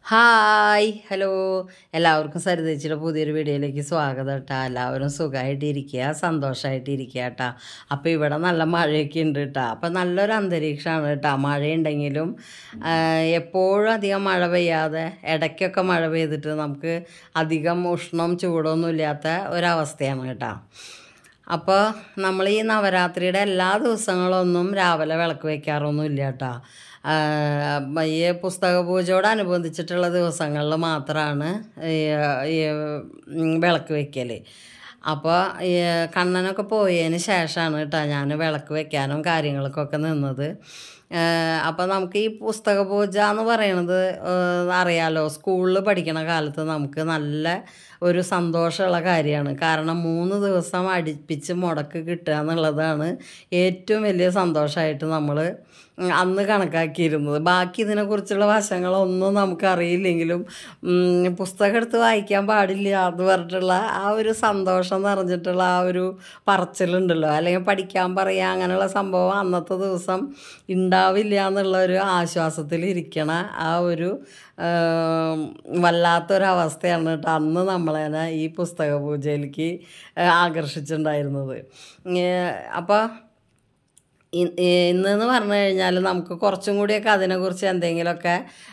hi hello എല്ലാവർക്കും സരിതച്ചിയുടെ പുതിയൊരു വീഡിയോയിലേക്ക് സ്വാഗതം കേട്ടോ എല്ലാവരും സുഖമായിട്ടിരിക്കുക സന്തോഷമായിട്ടിരിക്കുക കേട്ടോ അപ്പോൾ ഇവിടെ നല്ല മഴയൊക്കെ ഉണ്ട് കേട്ടോ അപ്പോൾ നല്ലൊരു അന്തരീക്ഷമാണ് കേട്ടോ മഴയുണ്ടെങ്കിലും ആ, എപ്പോഴും അധികം മഴ പെയ്യാതെ ഇടയ്ക്കൊക്കെ മഴ പെയ്തിട്ട് നമുക്ക് അധികം ഉഷ്ണം ചൂടൊന്നും ഇല്ലാത്ത ഒരവസ്ഥയാണ് കേട്ടോ അപ്പോൾ നമ്മൾ ഈ നവരാത്രിയുടെ എല്ലാ ദിവസങ്ങളൊന്നും രാവിലെ വിളക്ക് വയ്ക്കാറൊന്നും ഇല്ല കേട്ടോ ഈ പുസ്തക പൂജയോടനുബന്ധിച്ചിട്ടുള്ള ദിവസങ്ങളിൽ മാത്രമാണ് ഈ ഈ ഉം വിളക്ക് വയ്ക്കൽ അപ്പോൾ ഈ കണ്ണനൊക്കെ പോയതിന് ശേഷമാണ് കേട്ടോ ഞാൻ വിളക്ക് വെക്കാനും കാര്യങ്ങൾക്കൊക്കെ നിന്നത് അപ്പോൾ നമുക്ക് ഈ പുസ്തക പൂജ എന്ന് പറയണത് ഏഹ് അറിയാലോ സ്കൂളിൽ പഠിക്കണ കാലത്ത് നമുക്ക് നല്ല ഒരു സന്തോഷമുള്ള കാര്യമാണ് കാരണം മൂന്ന് ദിവസം അടുപ്പിച്ച് മുടക്ക് കിട്ടുക എന്നുള്ളതാണ് ഏറ്റവും വലിയ സന്തോഷമായിട്ട് നമ്മൾ അന്ന് കണക്കാക്കിയിരുന്നത് ബാക്കി ഇതിനെക്കുറിച്ചുള്ള വശങ്ങളൊന്നും നമുക്കറിയില്ലെങ്കിലും ഉം, പുസ്തകം എടുത്ത് വായിക്കാൻ പാടില്ല എന്ന് പറഞ്ഞിട്ടുള്ള ആ ഒരു സന്തോഷം നിറഞ്ഞിട്ടുള്ള ആ ഒരു പറച്ചിലുണ്ടല്ലോ അല്ലെങ്കിൽ പഠിക്കാൻ പറയുക അങ്ങനെയുള്ള സംഭവം അന്നത്തെ ദിവസം ഉണ്ടാവില്ല എന്നുള്ള ഒരു ആശ്വാസത്തിൽ ഇരിക്കണ ആ ഒരു ആം, വല്ലാത്തൊരവസ്ഥയാണ് കേട്ടോ അന്ന് നമ്മളെ ഈ പുസ്തക പൂജയിലേക്ക് ആ, ആകർഷിച്ചിട്ടുണ്ടായിരുന്നത് അപ്പോൾ ഇന്നെന്ന് പറഞ്ഞു കഴിഞ്ഞാൽ നമുക്ക് കുറച്ചും കൂടിയൊക്കെ അതിനെക്കുറിച്ച് എന്തെങ്കിലുമൊക്കെ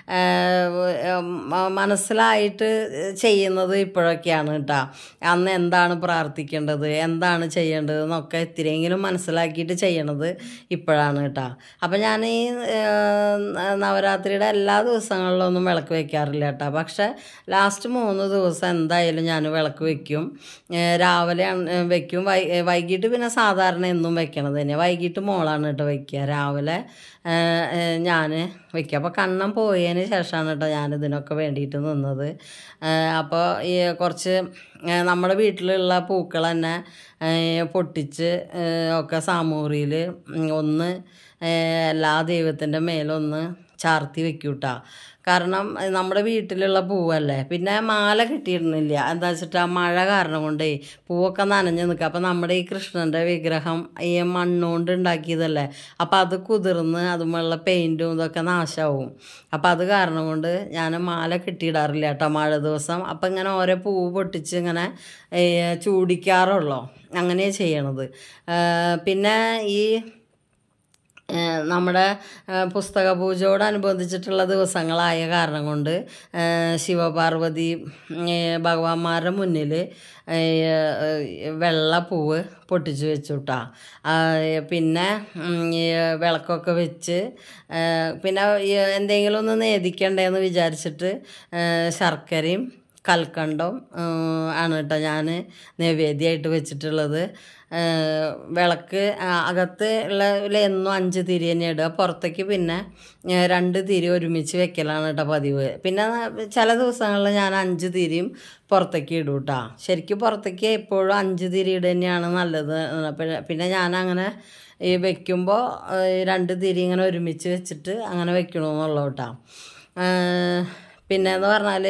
മ- മനസ്സിലായിട്ട് ചെയ്യുന്നത് ഇപ്പോഴൊക്കെയാണ് കേട്ടോ അന്ന് എന്താണ് പ്രാർത്ഥിക്കേണ്ടത് എന്താണ് ചെയ്യേണ്ടത് എന്നൊക്കെ ഇത്തിരിയെങ്കിലും മനസ്സിലാക്കിയിട്ട് ചെയ്യണത് ഇപ്പോഴാണ് കേട്ടോ അപ്പം ഞാൻ ഈ ഏഹ്, നവരാത്രിയുടെ എല്ലാ ദിവസങ്ങളിലൊന്നും വിളക്ക് വെക്കാറില്ല കേട്ടോ പക്ഷെ ലാസ്റ്റ് മൂന്ന് ദിവസം എന്തായാലും ഞാൻ വിളക്ക് വെക്കും ഏഹ്, രാവിലെ ആണ്- ഏഹ്, വെക്കും വൈ ഏഹ്, വൈകിട്ട് പിന്നെ സാധാരണ എന്നും വെക്കണത് തന്നെ വൈകിട്ട് മോളാണ് കേട്ടോ വെക്കുക രാവിലെ ഞാൻ വെക്കുക അപ്പോൾ കണ്ണം പോയതിന് ശേഷമാണ് കേട്ടോ ഞാൻ ഇതിനൊക്കെ വേണ്ടിയിട്ട് നിന്നത് അപ്പോൾ ഈ കുറച്ച് ഏഹ്, നമ്മുടെ വീട്ടിലുള്ള പൂക്കൾ തന്നെ ഏഹ്, പൊട്ടിച്ച് ഏഹ്, ഒക്കെ സാമൂറിയിൽ ഒന്ന് ഏഹ്, എല്ലാ ദൈവത്തിൻ്റെ മേലൊന്ന് ചാർത്തി വെക്കൂട്ടാ കാരണം ഏഹ്, നമ്മുടെ വീട്ടിലുള്ള പൂവല്ലേ പിന്നെ മാല കിട്ടിയിരുന്നില്ല എന്താ വെച്ചിട്ടാ മഴ കാരണം കൊണ്ടേ പൂവൊക്കെ നനഞ്ഞ് നിൽക്കുക അപ്പം നമ്മുടെ ഈ കൃഷ്ണൻ്റെ വിഗ്രഹം ഈ മണ്ണുകൊണ്ട് ഉണ്ടാക്കിയതല്ലേ അപ്പം അത് കുതിർന്ന് അതുമുള്ള പെയിൻറ്റും ഇതൊക്കെ നാശമാവും അപ്പം അത് കാരണം കൊണ്ട് ഞാൻ മാല കെട്ടിയിടാറില്ല കേട്ടോ മഴ ദിവസം അപ്പം ഇങ്ങനെ ഓരോ പൂവ് പൊട്ടിച്ച് ഇങ്ങനെ ഏഹ്, ചൂടിക്കാറുള്ളൂ അങ്ങനെ ചെയ്യണത് ഏഹ്, പിന്നെ ഈ ഏഹ് നമ്മുടെ ഏഹ് പുസ്തക പൂജയോടനുബന്ധിച്ചിട്ടുള്ള ദിവസങ്ങളായ കാരണം കൊണ്ട് ഏഹ് ശിവപാർവതി ഏഹ് ഭഗവാന്മാരുടെ മുന്നിൽ വെള്ള പൂവ് പൊട്ടിച്ച് വെച്ചു കേട്ടോ പിന്നെ ഉം, ഈ വിളക്കൊക്കെ വെച്ച് ഏഹ് പിന്നെ ഈ എന്തെങ്കിലും ഒന്ന് നേദിക്കണ്ടേന്ന് വിചാരിച്ചിട്ട് ഏഹ് ശർക്കരയും കൽക്കണ്ടം ഏഹ് ആണ് കേട്ടോ ഞാൻ നൈവേദ്യമായിട്ട് വെച്ചിട്ടുള്ളത് ഏഹ് വിളക്ക് ആ, അകത്ത് ഉള്ള ഉള്ള എന്നും അഞ്ച് തിരി തന്നെ ഇടുക പുറത്തേക്ക് പിന്നെ ഏഹ് രണ്ട് തിരി ഒരുമിച്ച് വെക്കലാണ് കേട്ടോ പതിവ് പിന്നെ ചില ദിവസങ്ങളിൽ ഞാൻ അഞ്ച് തിരിയും പുറത്തേക്ക് ഇടും കേട്ടോ ശരിക്കും പുറത്തേക്ക് എപ്പോഴും അഞ്ച് തിരി ഇടുക തന്നെയാണ് നല്ലത് പിന്നെ പിന്നെ ഞാൻ അങ്ങനെ ഈ വെക്കുമ്പോൾ രണ്ട് തിരി ഇങ്ങനെ ഒരുമിച്ച് വെച്ചിട്ട് അങ്ങനെ വെക്കണമെന്നുള്ളൂ കേട്ടോ ഏഹ് പിന്നെന്ന് പറഞ്ഞാൽ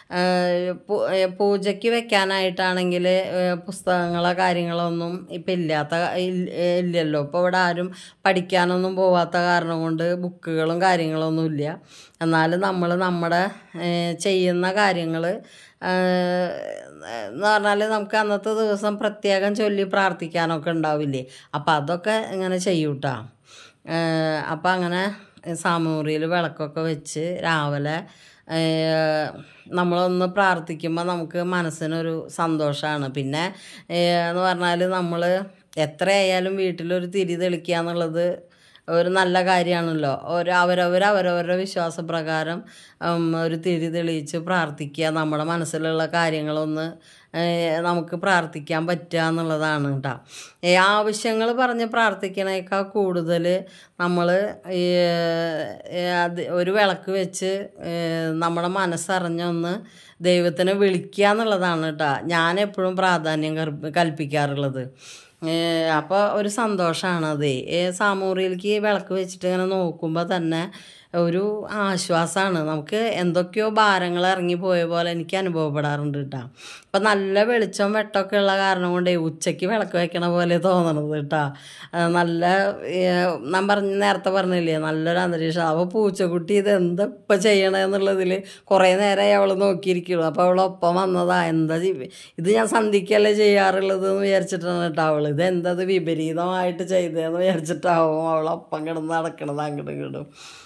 പൂജയ്ക്ക് വെക്കാനായിട്ടാണെങ്കിൽ പുസ്തകങ്ങളോ കാര്യങ്ങളൊന്നും ഇപ്പം ഇല്ലാത്ത ഇൽ- ഇല്ലല്ലോ ഇപ്പോൾ ഇവിടെ ആരും പഠിക്കാനൊന്നും പോവാത്ത കാരണം കൊണ്ട് ബുക്കുകളും കാര്യങ്ങളൊന്നും ഇല്ല എന്നാലും നമ്മൾ നമ്മുടെ ഏഹ്, ചെയ്യുന്ന കാര്യങ്ങൾ എന്ന് പറഞ്ഞാൽ നമുക്ക് അന്നത്തെ ദിവസം പ്രത്യേകം ചൊല്ലി പ്രാർത്ഥിക്കാനൊക്കെ ഉണ്ടാവില്ലേ അപ്പം അതൊക്കെ ഇങ്ങനെ ചെയ്യൂട്ടാ അപ്പം അങ്ങനെ സാമൂറിയിൽ വിളക്കൊക്കെ വെച്ച് രാവിലെ ഏഹ്, നമ്മളൊന്ന് പ്രാർത്ഥിക്കുമ്പോൾ നമുക്ക് മനസ്സിനൊരു സന്തോഷമാണ് പിന്നെ ഏഹ്, എന്ന് പറഞ്ഞാൽ നമ്മൾ എത്രയായാലും വീട്ടിലൊരു തിരി തെളിക്കുക എന്നുള്ളത് ഒരു നല്ല കാര്യമാണല്ലോ ഒരു അവരവർ അവരവരുടെ വിശ്വാസപ്രകാരം ഉം, ഒരു തിരി തെളിയിച്ച് പ്രാർത്ഥിക്കുക നമ്മുടെ മനസ്സിലുള്ള കാര്യങ്ങളൊന്ന് ഏഹ്, നമുക്ക് പ്രാർത്ഥിക്കാൻ പറ്റുക എന്നുള്ളതാണ് കേട്ടോ ഈ ആവശ്യങ്ങൾ പറഞ്ഞ് പ്രാർത്ഥിക്കണേക്കാൾ കൂടുതൽ നമ്മൾ ഈ ഏഹ്, അത് ഒരു വിളക്ക് വെച്ച് ഏഹ്, നമ്മുടെ മനസ്സറിഞ്ഞൊന്ന് ദൈവത്തിനെ വിളിക്കുക എന്നുള്ളതാണ് കേട്ടോ ഞാൻ എപ്പോഴും പ്രാധാന്യം കൽപ്പ- കൽപ്പിക്കാറുള്ളത് അപ്പോൾ ഒരു സന്തോഷമാണ് അത് സാമൂറിയിലേക്ക് വിളക്ക് വെച്ചിട്ട് ഇങ്ങനെ നോക്കുമ്പോൾ തന്നെ ഒരു ആശ്വാസമാണ് നമുക്ക് എന്തൊക്കെയോ ഭാരങ്ങൾ ഇറങ്ങി പോയ പോലെ എനിക്ക് അനുഭവപ്പെടാറുണ്ട് കേട്ടോ ഇപ്പം നല്ല വെളിച്ചം വെട്ടമൊക്കെ ഉള്ള കാരണം കൊണ്ട് ഉച്ചയ്ക്ക് വിളക്ക് വെക്കണ പോലെ തോന്നണത് കേട്ടോ നല്ല ഏഹ്, ഞാൻ പറഞ്ഞ നേരത്തെ പറഞ്ഞില്ലേ നല്ലൊരു അന്തരീക്ഷം അപ്പോൾ പൂച്ചക്കുട്ടി ഇത് എന്താ ഇപ്പം ചെയ്യണമെന്നുള്ളതിൽ കുറേ നേരമായി അവൾ നോക്കിയിരിക്കുള്ളൂ അപ്പോൾ അവൾ ഒപ്പം വന്നതാ എന്താ ചെയ്യ- ഇത് ഞാൻ സന്ധിക്കല്ലേ ചെയ്യാറുള്ളത് എന്ന് വിചാരിച്ചിട്ടാണ് കേട്ടോ അവൾ ഇത് എന്താ ഇത് വിപരീതമായിട്ട് ചെയ്തതെന്ന് വിചാരിച്ചിട്ടാവും അവളൊപ്പം കിടന്ന് നടക്കണത് അങ്ങോട്ടും ഇങ്ങോട്ടും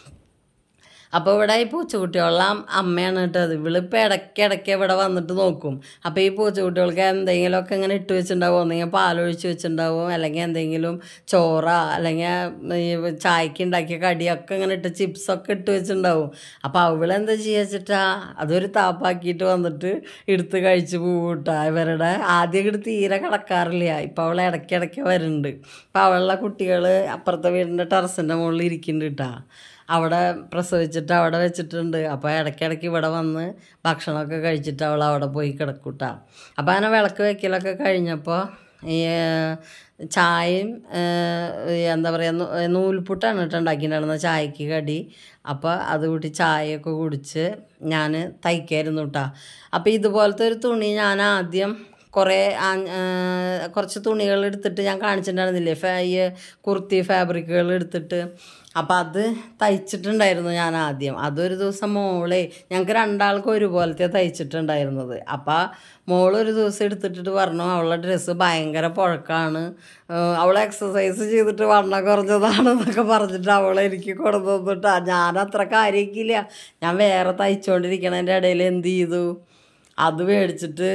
അപ്പോൾ ഇവിടെ ഈ പൂച്ചക്കുട്ടികളുടെ അം- അമ്മയാണ് കേട്ടോ അത് ഇവളിപ്പോൾ ഇടയ്ക്ക് ഇടയ്ക്ക് ഇവിടെ വന്നിട്ട് നോക്കും അപ്പോൾ ഈ പൂച്ചക്കുട്ടികൾക്ക് എന്തെങ്കിലുമൊക്കെ ഇങ്ങനെ ഇട്ട് വെച്ചിട്ടുണ്ടാവും ഒന്നെങ്കിൽ പാലൊഴിച്ച് വെച്ചിട്ടുണ്ടാവും അല്ലെങ്കിൽ എന്തെങ്കിലും ചോറ അല്ലെങ്കിൽ ഈ ചായക്ക് ഉണ്ടാക്കിയ കടിയൊക്കെ ഇങ്ങനെ ഇട്ട് ചിപ്സൊക്കെ ഇട്ട് വെച്ചിട്ടുണ്ടാവും അപ്പോൾ അവളെന്താ ചെയ്യുക വെച്ചിട്ടാ അതൊരു താപ്പാക്കിയിട്ട് വന്നിട്ട് എടുത്ത് കഴിച്ച് പോകൂട്ടാ ഇവരുടെ ആദ്യം ഇങ്ങോട്ട് തീരെ കിടക്കാറില്ല ഇപ്പം അവൾ ഇടയ്ക്കിടയ്ക്ക് വരുന്നുണ്ട് അപ്പോൾ അവളുടെ കുട്ടികൾ അപ്പുറത്തെ വീടിൻ്റെ ടെറസിൻ്റെ മുകളിൽ ഇരിക്കുന്നുണ്ട് കേട്ടാ അവിടെ പ്രസവിച്ചിട്ട് അവിടെ വെച്ചിട്ടുണ്ട് അപ്പോൾ ഇടയ്ക്കിടയ്ക്ക് ഇവിടെ വന്ന് ഭക്ഷണമൊക്കെ കഴിച്ചിട്ട് അവൾ അവിടെ പോയി കിടക്കൂട്ടാ അപ്പോൾ അങ്ങനെ വിളക്ക് വെക്കലൊക്കെ കഴിഞ്ഞപ്പോൾ ഈ ഏഹ്, ചായയും ഏഹ്, ഈ എന്താ പറയുക നൂ- നൂൽപുട്ടാണ് കേട്ടോ ഉണ്ടാക്കിയിട്ടുണ്ടായിരുന്നത് ചായക്ക് കടി അപ്പോൾ അത് കൂട്ടി ചായയൊക്കെ കുടിച്ച് ഞാൻ തയ്ക്കായിരുന്നു കേട്ടോ അപ്പോൾ ഇതുപോലത്തെ ഒരു തുണി ഞാൻ ആദ്യം കുറേ ആ- ഏഹ് കുറച്ച് തുണികൾ എടുത്തിട്ട് ഞാൻ കാണിച്ചിട്ടുണ്ടായിരുന്നില്ലേ ഫാ ഈ കുർത്തി ഫാബ്രിക്കുകൾ എടുത്തിട്ട് അപ്പം അത് തയ്ച്ചിട്ടുണ്ടായിരുന്നു ഞാൻ ആദ്യം അതൊരു ദിവസം മോളെ ഞങ്ങൾക്ക് രണ്ടാൾക്കും ഒരുപോലത്തെ തയ്ച്ചിട്ടുണ്ടായിരുന്നത് അപ്പം മോളൊരു ദിവസം എടുത്തിട്ട് പറഞ്ഞു അവളുടെ ഡ്രസ്സ് ഭയങ്കര പുഴക്കാണ് ഏഹ് അവൾ എക്സസൈസ് ചെയ്തിട്ട് വണ്ണം കുറഞ്ഞതാണെന്നൊക്കെ പറഞ്ഞിട്ട് അവൾ എനിക്ക് കൊടുത്തു തന്നിട്ടാ ഞാൻ അത്ര കാര്യമാക്കിയില്ല ഞാൻ വേറെ തയ്ച്ചുകൊണ്ടിരിക്കണതിൻ്റെ ഇടയിൽ എന്ത് ചെയ്തു അത് മേടിച്ചിട്ട്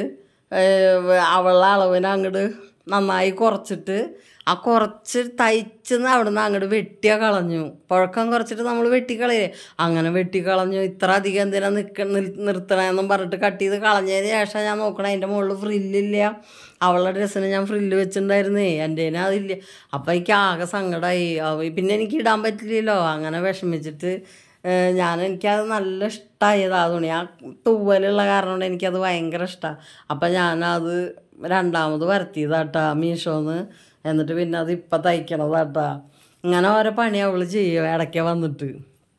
ഏഹ് അവളുടെ അളവിന് അങ്ങോട്ട് നന്നായി കുറച്ചിട്ട് ആ കുറച്ച് തയ്ച്ചെന്ന് അവിടെ നിന്ന് അങ്ങോട്ട് വെട്ടിയാ കളഞ്ഞു പുഴക്കം കുറച്ചിട്ട് നമ്മൾ വെട്ടിക്കളയേ അങ്ങനെ വെട്ടിക്കളഞ്ഞു ഇത്ര അധികം എന്തിനാ നിൽക്ക നിർത്തണമെന്നും പറഞ്ഞിട്ട് കട്ട് ചെയ്ത് കളഞ്ഞതിന് ശേഷം ഞാൻ നോക്കണേ അതിൻ്റെ മുകളിൽ ഫ്രില്ലില്ല അവളുടെ ഡ്രസ്സിന് ഞാൻ ഫ്രില്ല് വെച്ചിട്ടുണ്ടായിരുന്നേ എൻ്റെ അതില്ല അപ്പം എനിക്ക് ആകെ സങ്കടമായി അവ- പിന്നെ എനിക്ക് ഇടാൻ പറ്റില്ലല്ലോ അങ്ങനെ വിഷമിച്ചിട്ട് ഏഹ് ഞാൻ എനിക്കത് നല്ല ഇഷ്ടമായത് ആ തുണി ആ തൂവലുള്ള കാരണം കൊണ്ട് എനിക്കത് ഭയങ്കര ഇഷ്ടമാണ് അപ്പം ഞാനത് രണ്ടാമത് വരുത്തിയതാട്ടാ മീഷോന്ന് എന്നിട്ട് പിന്നെ അത് ഇപ്പം തയ്ക്കണതാട്ടാ ഇങ്ങനെ ഓരോ പണി അവൾ ചെയ്യും ഇടയ്ക്ക് വന്നിട്ട്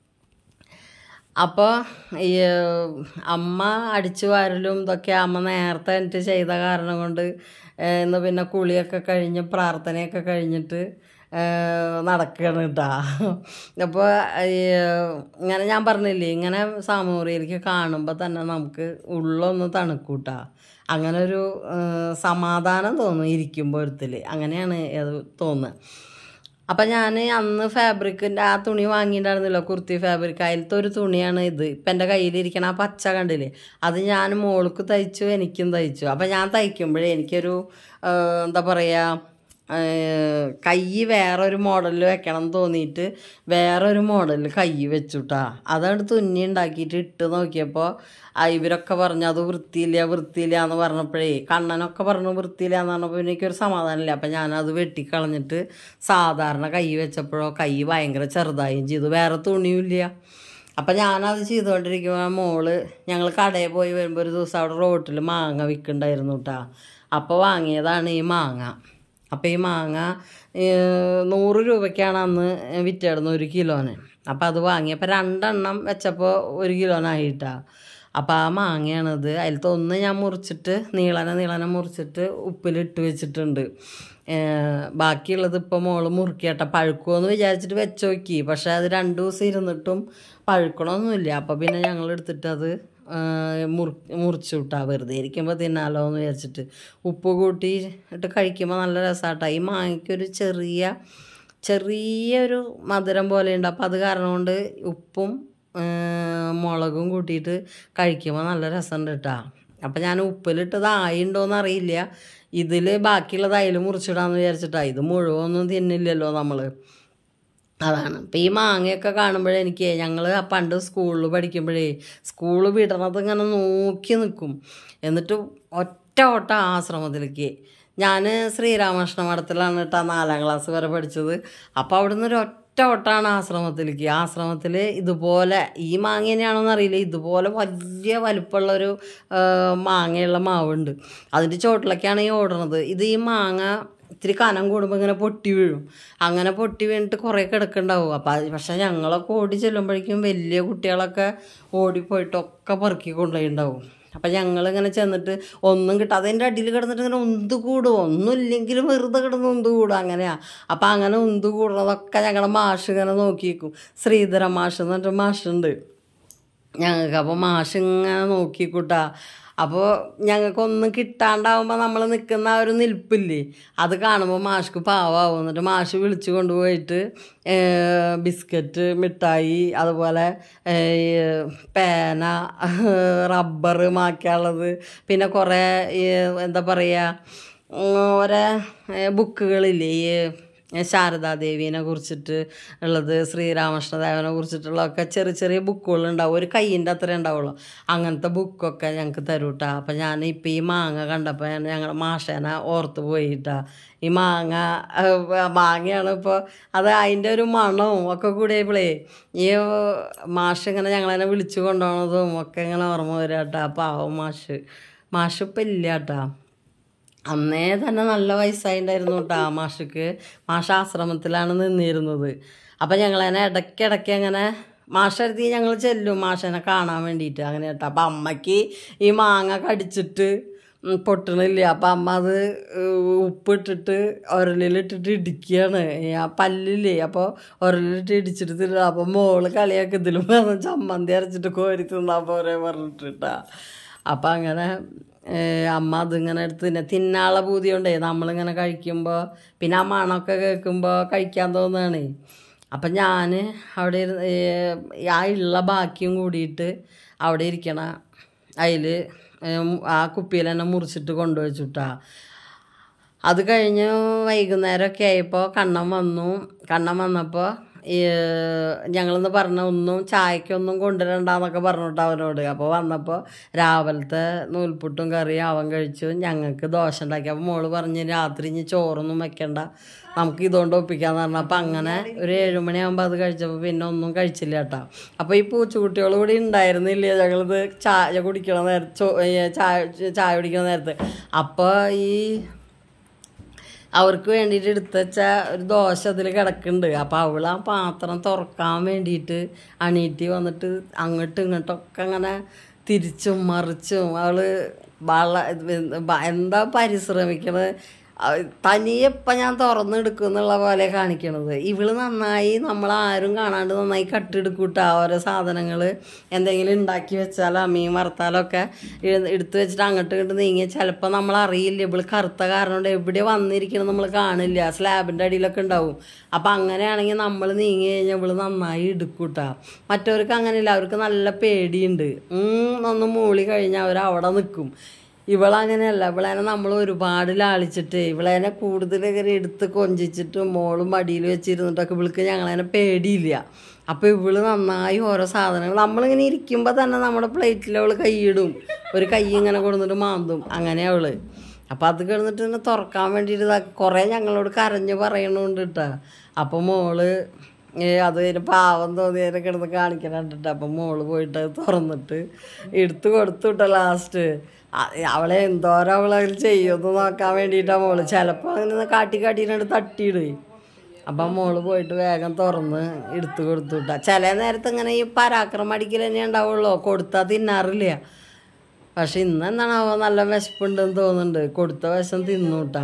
അപ്പോൾ ഈ അമ്മ അടിച്ചു വാരലും ഇതൊക്കെ അമ്മ നേരത്തെ എനിക്ക് ചെയ്ത കാരണം കൊണ്ട് ഏഹ് ഇന്ന് പിന്നെ കുളിയൊക്കെ കഴിഞ്ഞ് പ്രാർത്ഥനയൊക്കെ കഴിഞ്ഞിട്ട് നടക്കുകയാണ് കേട്ടാ അപ്പോൾ ഇങ്ങനെ ഞാൻ പറഞ്ഞില്ലേ ഇങ്ങനെ സാമൂഹികർക്ക് കാണുമ്പോൾ തന്നെ നമുക്ക് ഉള്ളൊന്ന് തണുക്കൂട്ടാ അങ്ങനെ ഒരു ഏഹ് സമാധാനം തോന്നും ഇരിക്കുമ്പോഴത്തിൽ അങ്ങനെയാണ് അത് തോന്നുന്നത് അപ്പം ഞാൻ അന്ന് ഫാബ്രിക്കിൻ്റെ ആ തുണി വാങ്ങിയിട്ടുണ്ടായിരുന്നല്ലോ കുർത്തി ഫാബ്രിക് അതിലത്തെ ഒരു തുണിയാണ് ഇത് ഇപ്പം എൻ്റെ കയ്യിലിരിക്കണ ആ പച്ച കണ്ടില്ലേ അത് ഞാൻ മോൾക്ക് തയ്ച്ചു എനിക്കും തയ്ച്ചു അപ്പം ഞാൻ തയ്ക്കുമ്പോഴേ എനിക്കൊരു ആ, എന്താ പറയുക കൈ വേറൊരു മോഡലിൽ വെക്കണം എന്ന് തോന്നിയിട്ട് വേറൊരു മോഡലിൽ കൈ വെച്ചുട്ടാ അതാണ് തുന്നി ഉണ്ടാക്കിയിട്ട് ഇട്ട് നോക്കിയപ്പോൾ ആ ഇവരൊക്കെ പറഞ്ഞു അത് വൃത്തിയില്ല വൃത്തിയില്ല എന്ന് പറഞ്ഞപ്പോഴേ കണ്ണനൊക്കെ പറഞ്ഞു വൃത്തിയില്ല എന്ന് പറഞ്ഞപ്പോൾ എനിക്കൊരു സമാധാനമില്ല അപ്പം ഞാനത് വെട്ടിക്കളഞ്ഞിട്ട് സാധാരണ കൈ വെച്ചപ്പോഴോ കൈ ഭയങ്കര ചെറുതായും ചെയ്തു വേറെ തുണിയുമില്ല അപ്പം ഞാനത് ചെയ്തുകൊണ്ടിരിക്കുമ്പോൾ മോള് ഞങ്ങൾ കടയിൽ പോയി വരുമ്പോൾ ഒരു ദിവസം അവിടെ റോട്ടിൽ മാങ്ങ വിൽക്കുന്നുണ്ടായിരുന്നു കേട്ടോ അപ്പോൾ വാങ്ങിയതാണ് ഈ മാങ്ങ അപ്പോൾ ഈ മാങ്ങ ഏഹ്, നൂറ് രൂപയ്ക്കാണ് അന്ന് വിറ്റിടുന്നത് ഒരു കിലോന് അപ്പോൾ അത് വാങ്ങിയപ്പോൾ രണ്ടെണ്ണം വെച്ചപ്പോൾ ഒരു കിലോനായിട്ടാ അപ്പോൾ ആ മാങ്ങയാണിത് അതിലത്തെ ഒന്ന് ഞാൻ മുറിച്ചിട്ട് നീളനെ നീളനെ മുറിച്ചിട്ട് ഉപ്പിലിട്ട് വെച്ചിട്ടുണ്ട് ഏഹ്, ബാക്കിയുള്ളത് ഇപ്പോൾ മോള് മുറുക്കിയാട്ട പഴുക്കുമെന്ന് വിചാരിച്ചിട്ട് വെച്ച് നോക്കി പക്ഷേ അത് രണ്ട് ദിവസം ഇരുന്നിട്ടും പഴുക്കണമൊന്നുമില്ല അപ്പോൾ പിന്നെ ഞങ്ങൾ എടുത്തിട്ട് അത് മുറി മുറിച്ചു വിട്ടാ വെറുതെ ഇരിക്കുമ്പോൾ തിന്നാലോ എന്ന് വിചാരിച്ചിട്ട് ഉപ്പ് കൂട്ടി ഇട്ട് കഴിക്കുമ്പോൾ നല്ല രസമാട്ടാ ഈ മാങ്ങയ്ക്കൊരു ചെറിയ ചെറിയൊരു മധുരം പോലെയുണ്ട് അപ്പോൾ അത് കാരണം കൊണ്ട് ഉപ്പും ആ, മുളകും കൂട്ടിയിട്ട് കഴിക്കുമ്പോൾ നല്ല രസമുണ്ട് കേട്ടോ അപ്പം ഞാൻ ഉപ്പിലിട്ടത് ആയിണ്ടോയെന്ന് അറിയില്ല ഇതിൽ ബാക്കിയുള്ളത് അതിൽ മുറിച്ചിടാന്ന് വിചാരിച്ചിട്ടാ ഇത് മുഴുവനൊന്നും തിന്നില്ലല്ലോ നമ്മൾ അതാണ് ഇപ്പം ഈ മാങ്ങയൊക്കെ കാണുമ്പോഴേ എനിക്ക് ഞങ്ങൾ പണ്ട് സ്കൂളിൽ പഠിക്കുമ്പോഴേ സ്കൂൾ വിടണത് ഇങ്ങനെ നോക്കി നിൽക്കും എന്നിട്ട് ഒറ്റ ഓട്ട ആശ്രമത്തിലേക്ക് ഞാൻ ശ്രീരാമകൃഷ്ണ മഠത്തിലാണ് കേട്ടോ നാലാം ക്ലാസ് വരെ പഠിച്ചത് അപ്പോൾ അവിടുന്ന് ഒരു ഒറ്റ ഓട്ടാണ് ആശ്രമത്തിലേക്ക് ആശ്രമത്തിൽ ഇതുപോലെ ഈ മാങ്ങ തന്നെയാണോന്ന് അറിയില്ല ഇതുപോലെ വലിയ വലിപ്പമുള്ളൊരു ആ, മാങ്ങയുള്ള മാവുണ്ട് അതിൻ്റെ ചോട്ടിലൊക്കെയാണ് ഈ ഓടണത് ഇത് ഈ മാങ്ങ ഇത്തിരി കനം കൂടുമ്പോൾ ഇങ്ങനെ പൊട്ടി വീഴും അങ്ങനെ പൊട്ടി വീണിട്ട് കുറേ കിടക്കുന്നുണ്ടാവും അപ്പം അത് പക്ഷേ ഞങ്ങളൊക്കെ ഓടി ചെല്ലുമ്പോഴേക്കും വലിയ കുട്ടികളൊക്കെ ഓടിപ്പോയിട്ടൊക്കെ പെറുക്കി കൊണ്ടുപോയിണ്ടാവും അപ്പം ഞങ്ങളിങ്ങനെ ചെന്നിട്ട് ഒന്നും കിട്ടാതെ അതിൻ്റെ അടിയിൽ കിടന്നിട്ട് ഇങ്ങനെ ഉന്ത് കൂടും ഒന്നും ഇല്ലെങ്കിലും വെറുതെ കിടന്ന് ഉന്ത് കൂടും അങ്ങനെയാ അപ്പം അങ്ങനെ ഉന്ത് കൂടുന്നതൊക്കെ ഞങ്ങളുടെ മാഷ് ഇങ്ങനെ നോക്കിയിരിക്കും ശ്രീധര മാഷ് എന്ന് പറഞ്ഞിട്ട് മാഷുണ്ട് ഞങ്ങൾക്ക് അപ്പോൾ മാഷ് ഇങ്ങനെ നോക്കിക്കൂട്ടാ അപ്പോൾ ഞങ്ങൾക്കൊന്നും കിട്ടാണ്ടാവുമ്പോൾ നമ്മൾ നിൽക്കുന്ന ആ ഒരു നിൽപ്പില്ലേ അത് കാണുമ്പോൾ മാഷ്ക്ക് പാവാവും എന്നിട്ട് മാഷ് വിളിച്ചു കൊണ്ടുപോയിട്ട് ഏഹ്, ബിസ്ക്കറ്റ് മിഠായി അതുപോലെ ഏഹ്, പേന റബ്ബർ മാക്കാനുള്ളത് പിന്നെ കുറേ ഈ എന്താ പറയുക ഓരോ ബുക്കുകളില്ലേ ഈ ശാരദാദേവീനെ കുറിച്ചിട്ട് ഉള്ളത് ശ്രീരാമകൃഷ്ണദേവനെ കുറിച്ചിട്ടുള്ളതൊക്കെ ചെറിയ ചെറിയ ബുക്കുകളുണ്ടാവും ഒരു കയ്യിൻ്റെ അത്രേ ഉണ്ടാവുള്ളൂ അങ്ങനത്തെ ബുക്കൊക്കെ ഞങ്ങൾക്ക് തരൂട്ടാ അപ്പം ഞാൻ ഇപ്പം ഈ മാങ്ങ കണ്ടപ്പോൾ ഞാൻ ഞങ്ങളുടെ മാഷേനെ ഓർത്ത് പോയിട്ടാ ഈ മാങ്ങ ഏഹ്, മാങ്ങയാണ് ഇപ്പോൾ അത് അതിൻ്റെ ഒരു മണവും ഒക്കെ കൂടിയപ്പോഴേ ഈ മാഷ് ഇങ്ങനെ ഞങ്ങളതിനെ വിളിച്ചു കൊണ്ടുപോകണതും ഒക്കെ ഇങ്ങനെ ഓർമ്മ വരാം കേട്ടാ പാവം മാഷ് മാഷ് ഇപ്പം ഇല്ല കേട്ടാ അന്നേ തന്നെ നല്ല വയസ്സായിട്ടുണ്ടായിരുന്നു കേട്ടോ ആ മാഷക്ക് മാഷ ആശ്രമത്തിലാണ് നിന്നിരുന്നത് അപ്പം ഞങ്ങളതിനെ ഇടയ്ക്കിടയ്ക്ക് അങ്ങനെ മാഷടുത്ത് ഞങ്ങൾ ചെല്ലും മാഷനെ കാണാൻ വേണ്ടിയിട്ട് അങ്ങനെ കേട്ടോ അപ്പം അമ്മയ്ക്ക് ഈ മാങ്ങ കടിച്ചിട്ട് ഉം, പൊട്ടണില്ല അപ്പം അമ്മ അത് ഏഹ്, ഉപ്പിട്ടിട്ട് ഉരലിലിട്ടിട്ട് ഇടിക്കുകയാണ് ഈ ആ പല്ലില്ലേ അപ്പോൾ ഉരലിലിട്ട് ഇടിച്ചിട്ട് തിന്നാ അപ്പം മോള് കളിയാക്കി ഇതിലും വേണം ചമ്മന്തി അരച്ചിട്ട് കോരി തിന്നാൻ പോരെ പറഞ്ഞിട്ടിട്ടാ അപ്പം അങ്ങനെ ഏഹ് അമ്മ അതിങ്ങനെ എടുത്ത് തിന്നെ തിന്നാളെ പൂതി കൊണ്ടേ നമ്മളിങ്ങനെ കഴിക്കുമ്പോൾ പിന്നെ ആ മണമൊക്കെ കേൾക്കുമ്പോൾ കഴിക്കാൻ തോന്നുകയാണ് അപ്പം ഞാൻ അവിടെ ഇരുന്ന് ഏഹ് ആ ഉള്ള ബാക്കിയും കൂടിയിട്ട് അവിടെ ഇരിക്കണ അതിൽ ആ കുപ്പിയിൽ തന്നെ മുറിച്ചിട്ട് കൊണ്ടുവച്ചിട്ടാ അത് കഴിഞ്ഞ് വൈകുന്നേരമൊക്കെ ആയപ്പോൾ കണ്ണൻ വന്നു കണ്ണൻ വന്നപ്പോൾ ഈ ഞങ്ങളെന്ന് പറഞ്ഞ ഒന്നും ചായക്കൊന്നും കൊണ്ടുവരണ്ടെന്നൊക്കെ പറഞ്ഞിട്ട് അവനോട് അപ്പോൾ വന്നപ്പോൾ രാവിലത്തെ നൂൽപുട്ടും കറിയും അവൻ കഴിച്ചു ഞങ്ങൾക്ക് ദോശ ഉണ്ടാക്കി അപ്പോൾ മോള് പറഞ്ഞ് രാത്രി ഇനി ചോറൊന്നും വെക്കണ്ട നമുക്ക് ഇതുകൊണ്ട് ഒപ്പിക്കാന്ന് പറഞ്ഞു അപ്പം അങ്ങനെ ഒരു ഏഴുമണിയാകുമ്പോൾ അത് കഴിച്ചപ്പോൾ പിന്നെ ഒന്നും കഴിച്ചില്ല കേട്ടോ അപ്പോൾ ഈ പൂച്ചക്കുട്ടികൾ കൂടി ഉണ്ടായിരുന്നില്ല ഞങ്ങളിത് ചായ കുടിക്കണ നേരത്തെ ചോ- ഏ, ചായ ചായ കുടിക്കണ നേരത്ത് അപ്പോൾ ഈ അവർക്ക് വേണ്ടിയിട്ട് എടുത്ത് വെച്ച ഒരു ദോശ അതിൽ കിടക്കുന്നുണ്ട് അപ്പോൾ അവൾ ആ പാത്രം തുറക്കാൻ വേണ്ടിയിട്ട് അണീറ്റി വന്നിട്ട് അങ്ങോട്ടും ഇങ്ങോട്ടൊക്കെ അങ്ങനെ തിരിച്ചും മറിച്ചും അവൾ വള ബ- എന്താ പരിശ്രമിക്കണത് അഹ് തനിയെ ഇപ്പം ഞാൻ തുറന്നെടുക്കും എന്നുള്ള പോലെ കാണിക്കണത് ഇവള് നന്നായി നമ്മൾ ആരും കാണാണ്ട് നന്നായി കട്ടെടുക്കൂട്ടാ ഓരോ സാധനങ്ങൾ എന്തെങ്കിലും ഉണ്ടാക്കി വെച്ചാലോ മീൻ വറുത്താലോ ഒക്കെ എ- എടുത്ത് വെച്ചിട്ട് അങ്ങോട്ട് ഇങ്ങോട്ട് നീങ്ങി ചിലപ്പോൾ നമ്മൾ അറിയില്ല ഇവള് കറുത്ത കാരണം കൊണ്ട് എവിടെ വന്നിരിക്കണം നമ്മൾ കാണില്ല സ്ലാബിൻ്റെ അടിയിലൊക്കെ ഉണ്ടാവും അപ്പം അങ്ങനെയാണെങ്കിൽ നമ്മൾ നീങ്ങി കഴിഞ്ഞാൽ ഇവള് നന്നായി എടുക്കൂട്ടാ മറ്റവർക്ക് അങ്ങനെയില്ല അവർക്ക് നല്ല പേടിയുണ്ട് ഉം ഒന്ന് മൂളി കഴിഞ്ഞാൽ അവർ അവിടെ നിൽക്കും ഇവളങ്ങനെയല്ല ഇവളേനെ നമ്മൾ ഒരുപാട് ലാളിച്ചിട്ട് ഇവളേനെ കൂടുതൽ ഇങ്ങനെ എടുത്ത് കൊഞ്ചിച്ചിട്ട് മോളും മടിയിൽ വെച്ചിരുന്നിട്ടൊക്കെ ഇവൾക്ക് ഞങ്ങളതിനെ പേടിയില്ല അപ്പോൾ ഇവള് നന്നായി ഓരോ സാധനങ്ങൾ നമ്മളിങ്ങനെ ഇരിക്കുമ്പോൾ തന്നെ നമ്മുടെ പ്ലേറ്റിൽ അവൾ കൈയിടും ഒരു കൈ ഇങ്ങനെ കൊടുത്തിട്ട് മാന്തും അങ്ങനെ അവള് അപ്പം അത് കിടന്നിട്ട് ഇങ്ങനെ തുറക്കാൻ വേണ്ടിയിട്ട് ഇതാ കുറേ ഞങ്ങളോട് കരഞ്ഞ് പറയണുണ്ട് കേട്ടോ അപ്പോൾ മോള് ഏ, അത് കഴിഞ്ഞ് പാവം തോന്നിയതിനെ കിടന്ന് കാണിക്കാൻ കണ്ടിട്ട് അപ്പം മോള് പോയിട്ട് അത് തുറന്നിട്ട് എടുത്ത് കൊടുത്തു വിട്ടോ ലാസ്റ്റ് അവളെ എന്തോരം അവളതിൽ ചെയ്യുമെന്ന് നോക്കാൻ വേണ്ടിയിട്ടാണ് മോള് ചിലപ്പോൾ അങ്ങനെ കാട്ടി കാട്ടിയിട്ട് തട്ടിയിടും അപ്പം മോള് പോയിട്ട് വേഗം തുറന്ന് എടുത്ത് കൊടുത്തു വിട്ടാ ചില നേരത്ത് ഇങ്ങനെ ഈ പരാക്രമം അടിക്കൽ തന്നെ ഉണ്ടാവുള്ളൂ കൊടുത്താൽ തിന്നാറില്ല പക്ഷെ ഇന്ന് എന്താണാവോ നല്ല വിശപ്പുണ്ടെന്ന് തോന്നുന്നുണ്ട് കൊടുത്ത വിഷം തിന്നൂട്ടാ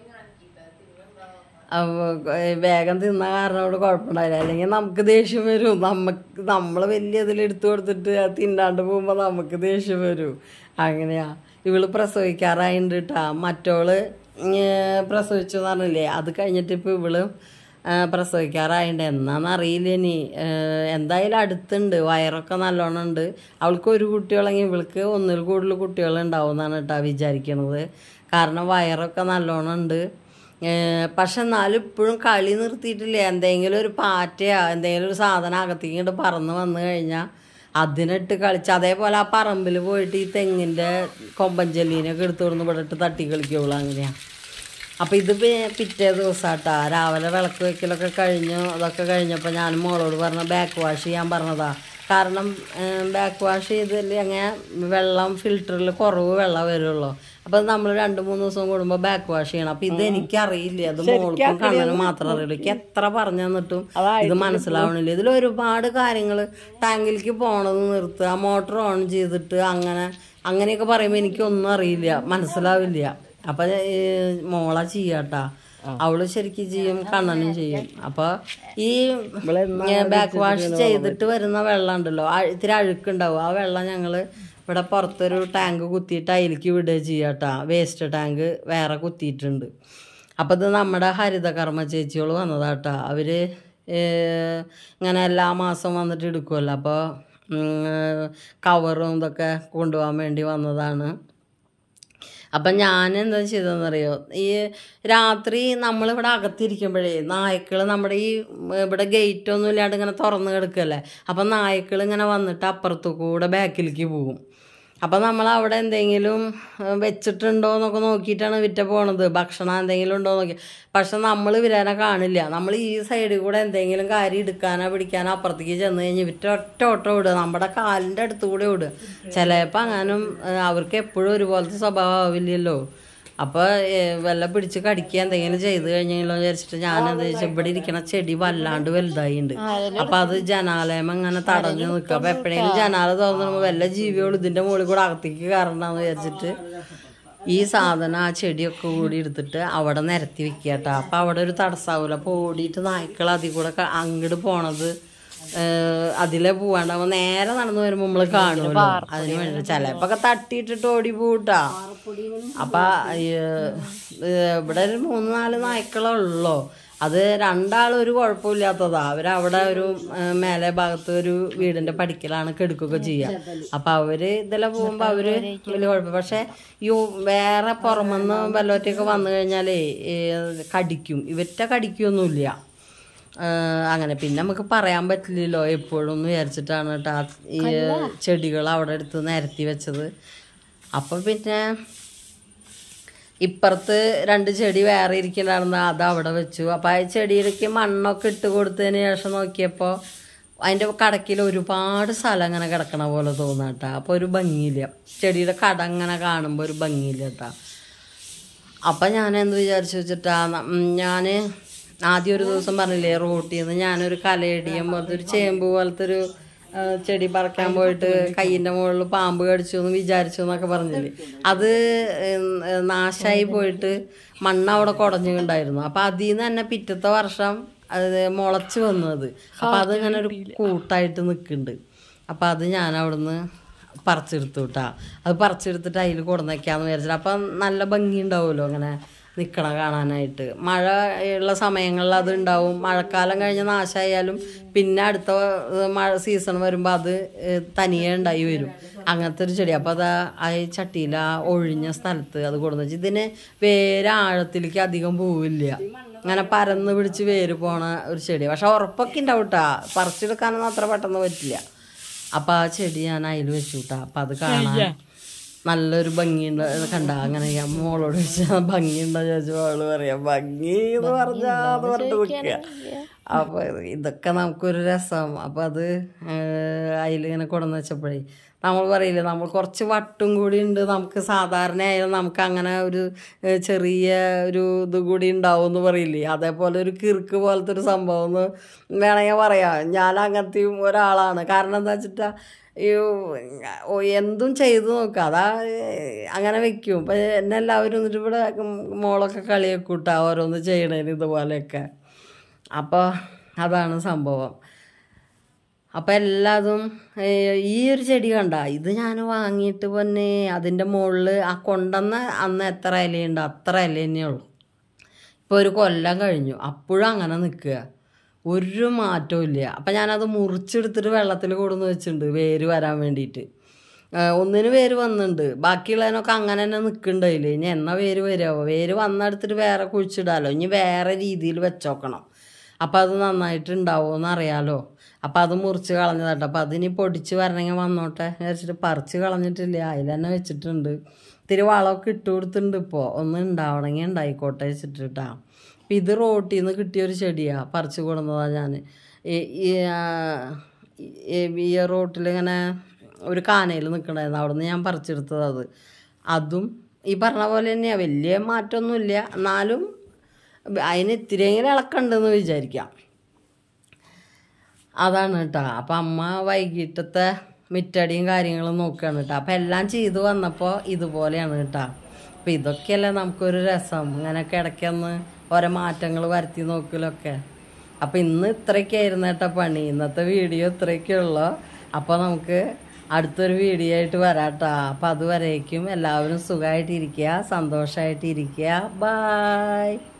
അപ്പൊ വേഗം തിന്ന കാരണം അവിടെ കുഴപ്പമുണ്ടായില്ല അല്ലെങ്കിൽ നമുക്ക് ദേഷ്യം വരും നമുക്ക് നമ്മൾ വലിയ ഇതിൽ എടുത്തു കൊടുത്തിട്ട് അത് തിന്നാണ്ട് പോകുമ്പോൾ നമുക്ക് ദേഷ്യം വരും അങ്ങനെയാ ഇവള് പ്രസവിക്കാറായിട്ടുണ്ട് കേട്ടാ മറ്റോള് ഏർ പ്രസവിച്ചു എന്ന് പറഞ്ഞില്ലേ അത് കഴിഞ്ഞിട്ട് ഇപ്പോൾ ഇവള് ആ, പ്രസവിക്കാറായിട്ടുണ്ട് എന്നാന്നറിയില്ല ഇനി ഏർ എന്തായാലും അടുത്തുണ്ട് വയറൊക്കെ നല്ലോണം ഉണ്ട് അവൾക്ക് ഒരു കുട്ടികളെങ്കിൽ ഇവൾക്ക് ഒന്നിൽ കൂടുതൽ കുട്ടികളുണ്ടാവും എന്നാണ് കേട്ടോ വിചാരിക്കണത് കാരണം വയറൊക്കെ നല്ലോണം ഉണ്ട് ഏർ പക്ഷെ എന്നാലും ഇപ്പോഴും കളി നിർത്തിയിട്ടില്ല എന്തെങ്കിലും ഒരു പാറ്റയോ എന്തെങ്കിലും ഒരു സാധനം അകത്തേക്ക് ഇങ്ങോട്ട് പറന്ന് വന്നു കഴിഞ്ഞാൽ അതിനിട്ട് കളിച്ച് അതേപോലെ ആ പറമ്പിൽ പോയിട്ട് ഈ തെങ്ങിൻ്റെ കൊമ്പൻ ചെല്ലീനൊക്കെ എടുത്തു കൊടുന്ന് ഇവിടെ ഇട്ട് തട്ടി കളിക്കുള്ളൂ അങ്ങനെയാണ് അപ്പോൾ ഇത് പി- പിറ്റേ ദിവസമാട്ടാ രാവിലെ വിളക്ക് വെക്കലൊക്കെ കഴിഞ്ഞു അതൊക്കെ കഴിഞ്ഞപ്പോൾ ഞാൻ മോളോട് പറഞ്ഞ ബാക്ക് വാഷ് ചെയ്യാൻ പറഞ്ഞതാ കാരണം ബാക്ക് വാഷ് ചെയ്തതിൽ അങ്ങനെ വെള്ളം ഫിൽറ്ററിൽ കുറവ് വെള്ളം വരുള്ളൂ അപ്പം നമ്മൾ രണ്ട് മൂന്ന് ദിവസം കൂടുമ്പോൾ ബാക്ക് വാഷ് ചെയ്യണം അപ്പം ഇത് എനിക്കറിയില്ല അത് മോൾക്കും കണ്ണനും മാത്രം അറിയില്ല എനിക്ക് എത്ര പറഞ്ഞു തന്നിട്ടും ഇത് മനസ്സിലാവണില്ല ഇതിൽ ഒരുപാട് കാര്യങ്ങൾ ടാങ്കിലേക്ക് പോണത് നിർത്തുക മോട്ടർ ഓൺ ചെയ്തിട്ട് അങ്ങനെ അങ്ങനെയൊക്കെ പറയുമ്പോൾ എനിക്കൊന്നും അറിയില്ല മനസ്സിലാവില്ല അപ്പം മോള ചെയ്യാട്ടാ അവള് ശരിക്കും ചെയ്യും കണ്ണനും ചെയ്യും അപ്പൊ ഈ ബാക്ക് വാഷ് ചെയ്തിട്ട് വരുന്ന വെള്ളം ഉണ്ടല്ലോ ആ ഇത്തിരി അഴുക്കുണ്ടാവും ആ വെള്ളം ഞങ്ങള് ഇവിടെ പുറത്തൊരു ടാങ്ക് കുത്തിയിട്ട് അതിലേക്ക് വിടുക ചെയ്യാട്ടാ വേസ്റ്റ് ടാങ്ക് വേറെ കുത്തിയിട്ടുണ്ട് അപ്പം ഇത് നമ്മുടെ ഹരിതകർമ്മ ചേച്ചികൾ വന്നതാട്ടാ അവര് ഏഹ്, ഇങ്ങനെ എല്ലാ മാസം വന്നിട്ട് എടുക്കുമല്ലോ അപ്പോൾ കവറും ഇതൊക്കെ കൊണ്ടുപോകാൻ വേണ്ടി വന്നതാണ് അപ്പം ഞാൻ എന്താ ചെയ്തതെന്നറിയോ ഈ രാത്രി നമ്മളിവിടെ അകത്തിരിക്കുമ്പോഴേ നായ്ക്കൾ നമ്മുടെ ഈ ഉം, ഇവിടെ ഗേറ്റ് ഒന്നും ഇല്ലാണ്ട് ഇങ്ങനെ തുറന്ന് കിടക്കല്ലേ അപ്പം നായ്ക്കൾ ഇങ്ങനെ വന്നിട്ട് അപ്പുറത്തു കൂടെ ബാക്കിലേക്ക് പോകും അപ്പം നമ്മൾ അവിടെ എന്തെങ്കിലും ഏഹ്, വെച്ചിട്ടുണ്ടോ എന്നൊക്കെ നോക്കിയിട്ടാണ് വിറ്റ പോണത് ഭക്ഷണം എന്തെങ്കിലും ഉണ്ടോ നോക്കി പക്ഷെ നമ്മൾ ഇവരനെ കാണില്ല നമ്മൾ ഈ സൈഡിൽ കൂടെ എന്തെങ്കിലും കാര്യം എടുക്കാനോ പിടിക്കാനോ അപ്പുറത്തേക്ക് ചെന്ന് കഴിഞ്ഞ് വിറ്റ ഒറ്റ ഓട്ടം വിടുക നമ്മുടെ കാലിൻ്റെ അടുത്ത് കൂടെ വിടുക ചിലപ്പോൾ അങ്ങനും ഏഹ്, അവർക്ക് എപ്പോഴും ഒരുപോലത്തെ സ്വഭാവം ആവില്ലല്ലോ അപ്പോൾ വല്ല പിടിച്ച് കടിക്കുക എന്തെങ്കിലും ചെയ്ത് കഴിഞ്ഞാലോ വിചാരിച്ചിട്ട് ഞാൻ എന്താ വെച്ചാൽ ഇവിടെ ഇരിക്കണ ചെടി വല്ലാണ്ട് വലുതായിണ്ട് അപ്പൊ അത് ജനാലയം അങ്ങനെ തടഞ്ഞു നിൽക്കുക അപ്പൊ എപ്പോഴെങ്കിലും ജനാല തുറന്നു വല്ല ജീവികളും ഇതിന്റെ മുകളിൽ കൂടെ അകത്തേക്ക് കയറണ്ടെന്ന് വിചാരിച്ചിട്ട് ഈ സാധനം ആ ചെടിയൊക്കെ കൂടി എടുത്തിട്ട് അവിടെ നിരത്തി വെക്കുക കേട്ടോ അപ്പൊ അവിടെ ഒരു തടസ്സാവൂല അപ്പൊ ഓടിയിട്ട് നായ്ക്കൾ അതിൽ കൂടെ ക- അങ്ങോട്ട് പോണത് ഏഹ് അതിലെ പോവാണ്ടാവുമ്പോ നേരെ നടന്നു വരുമ്പോ നമ്മള് കാണുമല്ലോ അതിന് വേണ്ടി ചിലപ്പോ ഒക്കെ തട്ടിയിട്ടിട്ട് ഓടി പോട്ടാ അപ്പൊ ഏഹ്, ഏഹ് ഇവിടെ ഒരു മൂന്ന് നാല് നായ്ക്കളേ ഉള്ളൂ അത് രണ്ടാളും ഒരു കുഴപ്പമില്ലാത്തതാ അവരവിടെ ഒരു ഏഹ്, മേലെ ഭാഗത്ത് ഒരു വീടിന്റെ പടിക്കലാണ് കെടുക്കുകയൊക്കെ ചെയ്യുക അപ്പൊ അവര് ഇതിലെ പോകുമ്പോ അവര് വലിയ കുഴപ്പം പക്ഷെ ഈ വേറെ പുറമെന്ന് വല്ലവറ്റൊക്കെ വന്നു കഴിഞ്ഞാലേ ഏഹ്, കടിക്കും ഇവറ്റ കടിക്കൊന്നുമില്ല ആഹ് അങ്ങനെ പിന്നെ നമുക്ക് പറയാൻ പറ്റില്ലല്ലോ എപ്പോഴും എന്ന് വിചാരിച്ചിട്ടാണ് കേട്ടോ ആ ഈ ചെടികൾ അവിടെ എടുത്ത് നിരത്തി വെച്ചത് അപ്പം പിന്നെ ഇപ്പുറത്ത് രണ്ട് ചെടി വേറെ ഇരിക്കണ്ടായിരുന്നു അത് അവിടെ വെച്ചു അപ്പം ആ ചെടിയിലേക്ക് മണ്ണൊക്കെ ഇട്ട് കൊടുത്തതിന് ശേഷം നോക്കിയപ്പോൾ അതിൻ്റെ കടക്കിൽ ഒരുപാട് സ്ഥലം അങ്ങനെ കിടക്കണ പോലെ തോന്നാം കേട്ടോ അപ്പോൾ ഒരു ഭംഗിയില്ല ചെടിയുടെ കട അങ്ങനെ കാണുമ്പോൾ ഒരു ഭംഗിയില്ല കേട്ടോ അപ്പം ഞാൻ എന്ത് വിചാരിച്ചു വെച്ചിട്ടാ ഞാൻ ആദ്യം ഒരു ദിവസം പറഞ്ഞില്ലേ റോട്ടിൽ നിന്ന് ഞാനൊരു കലയടിയം പോലത്തെ ഒരു ചേമ്പ് പോലത്തെ ഒരു ആ, ചെടി പറിക്കാൻ പോയിട്ട് കയ്യിൻ്റെ മുകളിൽ പാമ്പ് കടിച്ചു എന്ന് വിചാരിച്ചു എന്നൊക്കെ പറഞ്ഞില്ലേ അത് ഉം, നാശമായി പോയിട്ട് മണ്ണ് അവിടെ കുടഞ്ഞുണ്ടായിരുന്നു അപ്പം അതിൽ നിന്ന് തന്നെ പിറ്റത്തെ വർഷം അത് മുളച്ച് വന്നത് അപ്പം അതിങ്ങനെ ഒരു കൂട്ടായിട്ട് നിൽക്കുന്നുണ്ട് അപ്പം അത് ഞാൻ അവിടുന്ന് പറിച്ചെടുത്തു കേട്ടാ അത് പറിച്ചെടുത്തിട്ട് അതിൽ കൊടുന്നേക്കാന്ന് വിചാരിച്ചിട്ട് അപ്പം നല്ല ഭംഗി ഉണ്ടാവുമല്ലോ അങ്ങനെ നിൽക്കണ കാണാനായിട്ട് മഴ ഉള്ള സമയങ്ങളിൽ അത് ഉണ്ടാവും മഴക്കാലം കഴിഞ്ഞ് നാശമായാലും പിന്നെ അടുത്ത ഏഹ്, മഴ സീസൺ വരുമ്പോൾ അത് ഏഹ്, തനിയെ ഉണ്ടായി വരും അങ്ങനത്തെ ഒരു ചെടി അപ്പോൾ അത് ആ ചട്ടിയിൽ ആ ഒഴിഞ്ഞ സ്ഥലത്ത് അത് കൊടുന്നു വെച്ച് ഇതിന് വേര് ആഴത്തിലേക്ക് അധികം പോവില്ല അങ്ങനെ പരന്ന് പിടിച്ച് വേര് പോണ ഒരു ചെടി പക്ഷെ ഉറപ്പൊക്കെ ഉണ്ടാവും കേട്ടാ പറിച്ചെടുക്കാനൊന്നും അത്ര പെട്ടെന്ന് പറ്റില്ല അപ്പൊ ആ ചെടി ഞാൻ അതിൽ വെച്ചു കേട്ടാ അപ്പൊ അത് കാണാൻ നല്ലൊരു ഭംഗിയുണ്ട് അത് കണ്ട അങ്ങനെ ഞാൻ മോളോട് ചോദിച്ചാൽ ഭംഗിയുണ്ടോ ചോദിച്ചു മോള് പറയാം ഭംഗി എന്ന് പറഞ്ഞാ അത് പറഞ്ഞിട്ട് നിൽക്കുക അപ്പൊ ഇതൊക്കെ നമുക്കൊരു രസം അപ്പൊ അത് അതിലിങ്ങനെ കൊണ്ടുവന്ന് വെച്ചപ്പോഴേ നമ്മൾ പറയില്ലേ നമ്മൾ കുറച്ച് വട്ടും കൂടി ഉണ്ട് നമുക്ക് സാധാരണ ആയാലും നമുക്ക് അങ്ങനെ ഒരു ഏഹ്, ചെറിയ ഒരു ഇത് കൂടി ഉണ്ടാവും എന്ന് പറയില്ലേ അതേപോലെ ഒരു കിറുക്ക് പോലത്തെ ഒരു സംഭവം എന്ന് വേണമെങ്കിൽ പറയാം ഞാൻ അങ്ങനത്തെയും ഒരാളാണ് കാരണം എന്താ വെച്ചിട്ടാ ഈ ഓ, എന്തും ചെയ്തു നോക്കുക അതാ ഏഹ്, അങ്ങനെ വെക്കും ഇപ്പം എന്നെ എല്ലാവരും എന്നിട്ട് ഇവിടെ മോളൊക്കെ കളിയൊക്കെ കൂട്ടാ ഓരോന്ന് ചെയ്യണേന് ഇതുപോലെയൊക്കെ അപ്പോൾ അതാണ് സംഭവം അപ്പം എല്ലാതും ഏഹ്, ഈ ഒരു ചെടി കണ്ട ഇത് ഞാൻ വാങ്ങിയിട്ട് പൊന്നെ അതിൻ്റെ മുകളിൽ ആ കൊണ്ടുവന്ന അന്ന് എത്ര ഇലയുണ്ട് അത്ര ഇല തന്നെയുള്ളൂ ഇപ്പോൾ ഒരു കൊല്ലം കഴിഞ്ഞു അപ്പോഴും അങ്ങനെ നിൽക്കുക ഒരു മാറ്റവും ഇല്ല അപ്പം ഞാനത് മുറിച്ചെടുത്തിട്ട് വെള്ളത്തിൽ കൊടുന്ന് വെച്ചിട്ടുണ്ട് വേര് വരാൻ വേണ്ടിയിട്ട് ഏഹ് ഒന്നിന് വേര് വന്നിട്ടുണ്ട് ബാക്കിയുള്ളതിനൊക്കെ അങ്ങനെ തന്നെ നിൽക്കണ്ടായില്ലേ ഇനി എന്നാ വേര് വരുമോ വേര് വന്നെടുത്തിട്ട് വേറെ കുഴിച്ചിടാലോ ഇനി വേറെ രീതിയിൽ വെച്ചോക്കണം അപ്പം അത് നന്നായിട്ട് ഉണ്ടാവുമെന്ന് അറിയാലോ അപ്പം അത് മുറിച്ച് കളഞ്ഞതാട്ടോ അപ്പം അതിനി പൊടിച്ച് വരണമെങ്കിൽ വന്നോട്ടെ എന്ന് വിചാരിച്ചിട്ട് പറിച്ച് കളഞ്ഞിട്ടില്ല അതിൽ തന്നെ വെച്ചിട്ടുണ്ട് ഇത്തിരി വളമൊക്കെ ഇട്ട് കൊടുത്തിട്ടുണ്ട് ഇപ്പോൾ ഒന്ന് ഉണ്ടാവണമെങ്കിൽ ഉണ്ടായിക്കോട്ടെ വെച്ചിട്ടിട്ടാ അപ്പം ഇത് റോട്ടിൽ നിന്ന് കിട്ടിയൊരു ചെടിയാണ് പറിച്ച് കൊടുന്നതാണ് ഞാൻ ഈ ഈ, ആ, ഈ റോട്ടിൽ ഇങ്ങനെ ഒരു കാനയിൽ നിൽക്കണമായിരുന്നു അവിടെ നിന്ന് ഞാൻ പറിച്ചെടുത്തത് അത് അതും ഈ പറഞ്ഞ പോലെ തന്നെയാണ് വലിയ മാറ്റമൊന്നുമില്ല എന്നാലും അതിന് ഇത്തിരിയെങ്കിലും ഇളക്കണ്ടെന്ന് വിചാരിക്കാം അതാണ് കേട്ടോ അപ്പം അമ്മ വൈകിട്ടത്തെ മിറ്റടിയും കാര്യങ്ങളും നോക്കുകയാണ് കേട്ടോ അപ്പം എല്ലാം ചെയ്തു വന്നപ്പോൾ ഇതുപോലെയാണ് കേട്ടോ അപ്പം ഇതൊക്കെയല്ലേ നമുക്കൊരു രസം ഇങ്ങനെയൊക്കെ ഇടയ്ക്കൊന്ന് ഓരോ മാറ്റങ്ങൾ വരുത്തി നോക്കലൊക്കെ അപ്പം ഇന്ന് ഇത്രയൊക്കെയായിരുന്നു കേട്ടോ പണി ഇന്നത്തെ വീഡിയോ ഇത്രയൊക്കെ ഉള്ളൂ അപ്പോൾ നമുക്ക് അടുത്തൊരു വീഡിയോ ആയിട്ട് വരാം കേട്ടോ അപ്പം അതുവരേക്കും എല്ലാവരും സുഖമായിട്ടിരിക്കുക സന്തോഷമായിട്ടിരിക്കുക ബായ്